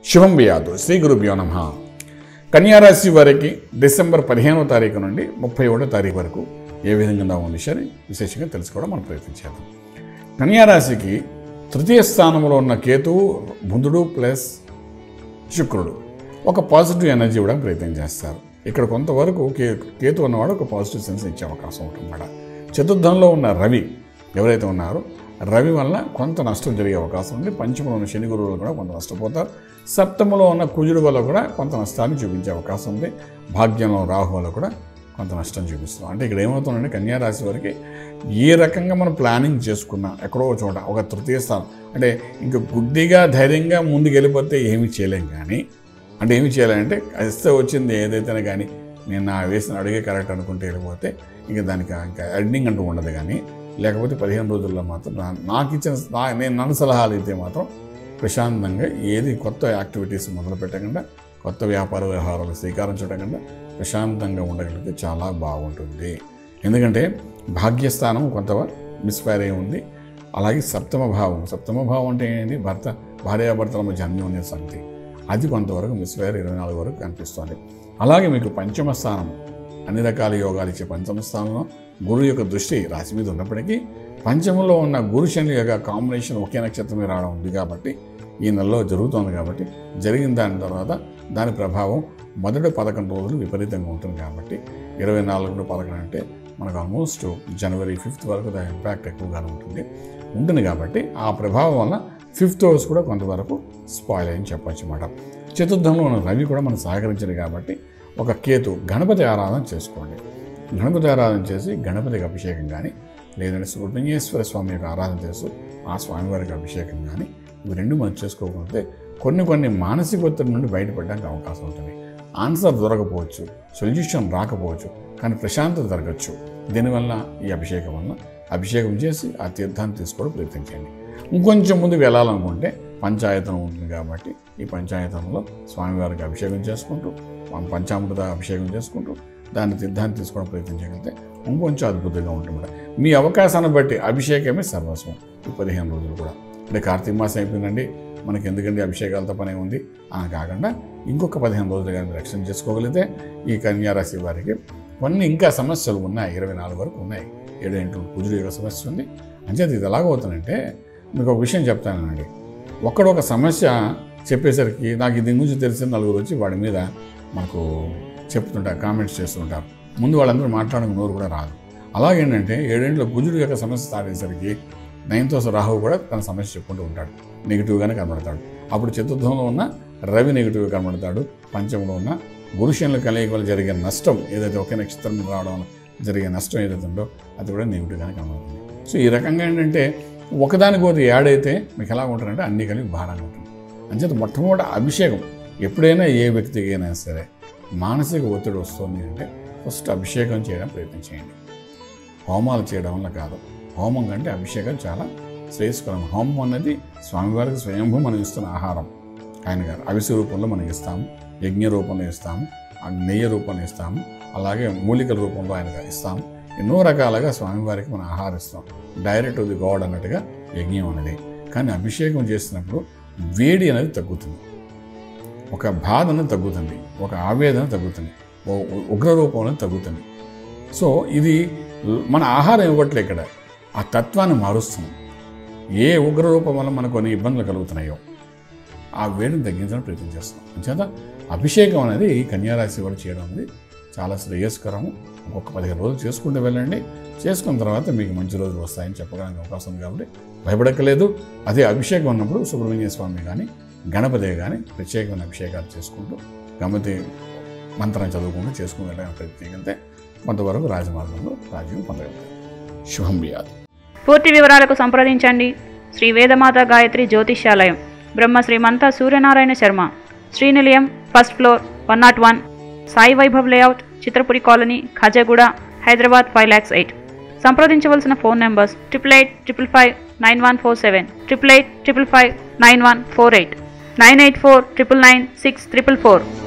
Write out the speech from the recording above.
శుభం వ్యాధు శ్రీ గురుభ్యో నమ కన్యారాశి వారికి డిసెంబర్ పదిహేనవ తారీఖు నుండి ముప్పై ఒకటో తారీఖు వరకు ఏ విధంగా ఉంది విషయాన్ని విశేషంగా తెలుసుకోవడం మనం ప్రయత్నించేద్దాం కన్యారాశికి తృతీయ స్థానంలో ఉన్న కేతువు బుధుడు ప్లస్ శుక్రుడు ఒక పాజిటివ్ ఎనర్జీ ఇవ్వడానికి ప్రయత్నం చేస్తారు ఇక్కడ కొంతవరకు కే కేతు ఉన్నవాడు ఒక పాజిటివ్ సెన్స్ ఇచ్చే అవకాశం ఉంటుందన్నమాట చతుర్థంలో ఉన్న రవి ఎవరైతే ఉన్నారో రవి వల్ల కొంత నష్టం జరిగే అవకాశం ఉంది పంచమంలో ఉన్న శని గురువులు కూడా కొంత నష్టపోతారు సప్తమలో ఉన్న కుజుడు వల్ల కూడా కొంత నష్టాన్ని చూపించే అవకాశం ఉంది భాగ్యంలో రాహు వల్ల కూడా కొంత నష్టం చూపిస్తున్నాం అంటే ఇక్కడ ఏమవుతుందంటే కన్యా రాశి వారికి ఏ రకంగా మనం ప్లానింగ్ చేసుకున్నా ఎక్కడో ఒక చోట ఒక తృతీయ స్థానం అంటే ఇంకా గుడ్డిగా ధైర్యంగా ముందుకు వెళ్ళిపోతే ఏమీ చేయలేం కానీ అంటే ఏమి చేయాలంటే ఇస్తే వచ్చింది ఏదైతేనే కానీ నేను నా వేసిన అడిగే కరెక్ట్ అనుకుంటే వెళ్ళిపోతే ఇంకా దానికి ఇంకా ఎడ్డింగ్ అంటూ ఉండదు కానీ లేకపోతే పదిహేను రోజుల్లో మాత్రం నా- నాకు ఇచ్చిన నా నేను నన్ను సలహాలు అయితే మాత్రం ప్రశాంతంగా ఏది కొత్త యాక్టివిటీస్ మొదలు పెట్టకుండా కొత్త వ్యాపార వ్యవహారాలు శ్రీకారం చుట్టకుండా ప్రశాంతంగా ఉండగలిగితే చాలా బాగుంటుంది ఎందుకంటే భాగ్యస్థానం కొంత మిస్ఫైర్ అయి ఉంది అలాగే సప్తమ భావం సప్తమ భావం అంటే ఏంటి భర్త భార్యాభర్తల మధ్య అన్యోన్య సంగతి అది కొంతవరకు మిస్ఫైర్ ఇరవై నాలుగు వరకు కనిపిస్తుంది అలాగే మీకు పంచమ స్థానం అన్ని రకాల యోగాలు ఇచ్చే పంచమ స్థానంలో గురువు యొక్క దృష్టి రాశి మీద ఉన్నప్పటికీ పంచమంలో ఉన్న గురు శని యొక్క కాంబినేషన్ ఒకే నక్షత్రం మీద రావడం ఉంది కాబట్టి ఈ నెలలో జరుగుతోంది కాబట్టి జరిగిన దాని తర్వాత దాని ప్రభావం మొదటి పదకొండు రోజులు విపరీతంగా ఉంటుంది కాబట్టి ఇరవై నాలుగు నుండి పదకొండు అంటే మనకు ఆల్మోస్ట్ జనవరి ఫిఫ్త్ వరకు దాని ఇంపాక్ట్ ఎక్కువగానే ఉంటుంది ఉంటుంది కాబట్టి ఆ ప్రభావం వల్ల ఫిఫ్త్ హౌస్ కూడా కొంతవరకు స్పాయిల్ అని చెప్పొచ్చు అన్నమాట చతుర్థంలో ఉన్న రవి కూడా మనకు సహకరించదు కాబట్టి ఒక కేతు గణపతి ఆరాధన చేసుకోండి గణపతి ఆరాధన చేసి గణపతికి అభిషేకం కానీ లేదంటే సుబ్రహ్మణ్యేశ్వర స్వామి యొక్క ఆరాధన చేస్తూ ఆ స్వామివారికి అభిషేకం కానీ ఇవి రెండు మనం చేసుకోకపోతే కొన్ని కొన్ని మానసిక ఒత్తిడి నుండి బయటపడడానికి అవకాశం ఉంటుంది ఆన్సర్ దొరకపోవచ్చు సొల్యూషన్ రాకపోవచ్చు కానీ ప్రశాంతత జరగచ్చు దీనివల్ల ఈ అభిషేకం వల్ల అభిషేకం చేసి ఆ తీర్థాన్ని తీసుకోవడం ప్రయత్నించండి ఇంకొంచెం ముందుకు వెళ్ళాలనుకుంటే పంచాయతనం ఉంటుంది కాబట్టి ఈ పంచాయతనంలో స్వామివారికి అభిషేకం చేసుకుంటూ పం- పంచామృత అభిషేకం చేసుకుంటూ దాన్ని తీర్థాన్ని తీసుకోవడం ప్రయత్నించగలిగితే ఇంకొంచెం అద్భుతంగా ఉంటుంది మీ అవకాశాన్ని బట్టి అభిషేకమే సర్వస్వం ఈ పదిహేను రోజులు కూడా అంటే కార్తీక మాసం అయిపోయిందండి మనకి ఎందుకంటే అభిషేకాలతో పనే ఉంది అని కాకుండా ఇంకొక పదిహేను రోజులు కానీ రక్షణ చేసుకోగలిగితే ఈ కన్యారాశి వారికి కొన్ని ఇంకా సమస్యలు ఉన్నాయి ఇరవై నాలుగు వరకు ఉన్నాయి ఏడు ఇంట్లో కుజుడు యొక్క సమస్య ఉంది అంచేది ఇది ఎలాగవుతుందంటే మీకు ఒక విషయం చెప్తానండి ఒక్కడు ఒక సమస్య చెప్పేసరికి నాకు దీని గురించి తెలిసిన నలుగురు వచ్చి వాడి మీద మనకు చెప్తుంటారు కామెంట్స్ చేస్తుంటారు ముందు వాళ్ళందరూ మాట్లాడడం నోరు కూడా రాదు అలాగేంటంటే ఏడేంట్లో కుజుడు యొక్క సమస్య స్టార్ట్ అయ్యేసరికి నైన్త్ హౌస్ రాహు కూడా తన సమస్య చెప్పుకుంటూ ఉంటాడు నెగిటివ్గానే కనబడతాడు అప్పుడు చతుర్థంలో ఉన్న రవి నెగిటివ్గా కనబడతాడు పంచంలో ఉన్న గురుషన్ల కలయిక వల్ల జరిగే నష్టం ఏదైతే ఒకే నక్షత్రం మీద రావడం వల్ల జరిగే నష్టం ఏదైతే ఉందో అది కూడా నెగిటివ్గానే కనబడుతుంది సో ఈ రకంగా ఏంటంటే ఒకదానికి ఒకటి యాడ్ అయితే మీకు ఎలా ఉంటుందంటే అన్ని కలిపి భారంగా ఉంటుంది అంచేత మొట్టమొదటి అభిషేకం ఎప్పుడైనా ఏ వ్యక్తికి అయినా సరే మానసిక ఒత్తిడి వస్తుంది అంటే ఫస్ట్ అభిషేకం చేయడం ప్రయత్నం చేయండి హోమాలు చేయడం వల్ల కాదు హోమం కంటే అభిషేకం చాలా శ్రేయస్కరం హోమం అనేది స్వామివారికి స్వయంభూ మనం ఇస్తున్న ఆహారం ఆయన గారు అవిసి రూపంలో మనం ఇస్తాము యజ్ఞ రూపంలో ఇస్తాము ఆ నెయ్యి రూపంలో ఇస్తాము అలాగే మూలికల రూపంలో ఆయనగా ఇస్తాము ఎన్నో రకాలుగా స్వామివారికి మనం ఆహారం ఇస్తాం డైరెక్ట్ ది గాడ్ అన్నట్టుగా యజ్ఞం అనేది కానీ అభిషేకం చేసినప్పుడు వేడి అనేది తగ్గుతుంది ఒక బాధ అనేది తగ్గుతుంది ఒక ఆవేదన తగ్గుతుంది ఓ ఉగ్ర రూపం అనేది తగ్గుతుంది సో ఇది మన ఆహారం ఇవ్వట్లే ఇక్కడ ఆ తత్వాన్ని మారుస్తున్నాం ఏ ఉగ్ర రూపం వల్ల మనకు కొన్ని ఇబ్బందులు కలుగుతున్నాయో ఆ వేడిని తగ్గించడం ప్రయత్నం చేస్తున్నాం అంచేత అభిషేకం అనేది ఈ కన్యారాశి వాడు చేయడం అనేది చాలా శ్రేయస్కరము ఒక్కొక్క పదిహేను రోజులు చేసుకుంటూ వెళ్ళండి చేసుకున్న తర్వాత మీకు మంచి రోజులు వస్తాయని చెప్పడానికి అవకాశం ఉంది కాబట్టి భయపడక్కలేదు అదే అభిషేకం ఉన్నప్పుడు సుబ్రహ్మణ్య స్వామి కానీ గణపతి కానీ ప్రత్యేకమైన అభిషేకాలు చేసుకుంటూ గణపతి మంత్రం చదువుకుంటూ చేసుకుని వెళ్ళడానికి ప్రయత్నించితే కొంతవరకు రాజమార్గంలో రాజ్యం పొందగలుగుతారు శుభం వ్యాధి పూర్తి వివరాలకు సంప్రదించండి Shri Vedamata Gayatri Jyotishyalayam Brahma Srimantha Suryanarayana Sharma Srinilayam first floor one naught one Sai Vaibhav layout Chitrapuri colony Khajaguda Hyderabad five lakhs eight సంప్రదించవలసిన phone numbers triple eight triple five nine one four seven triple eight triple five nine one four eight nine eight four triple nine six triple four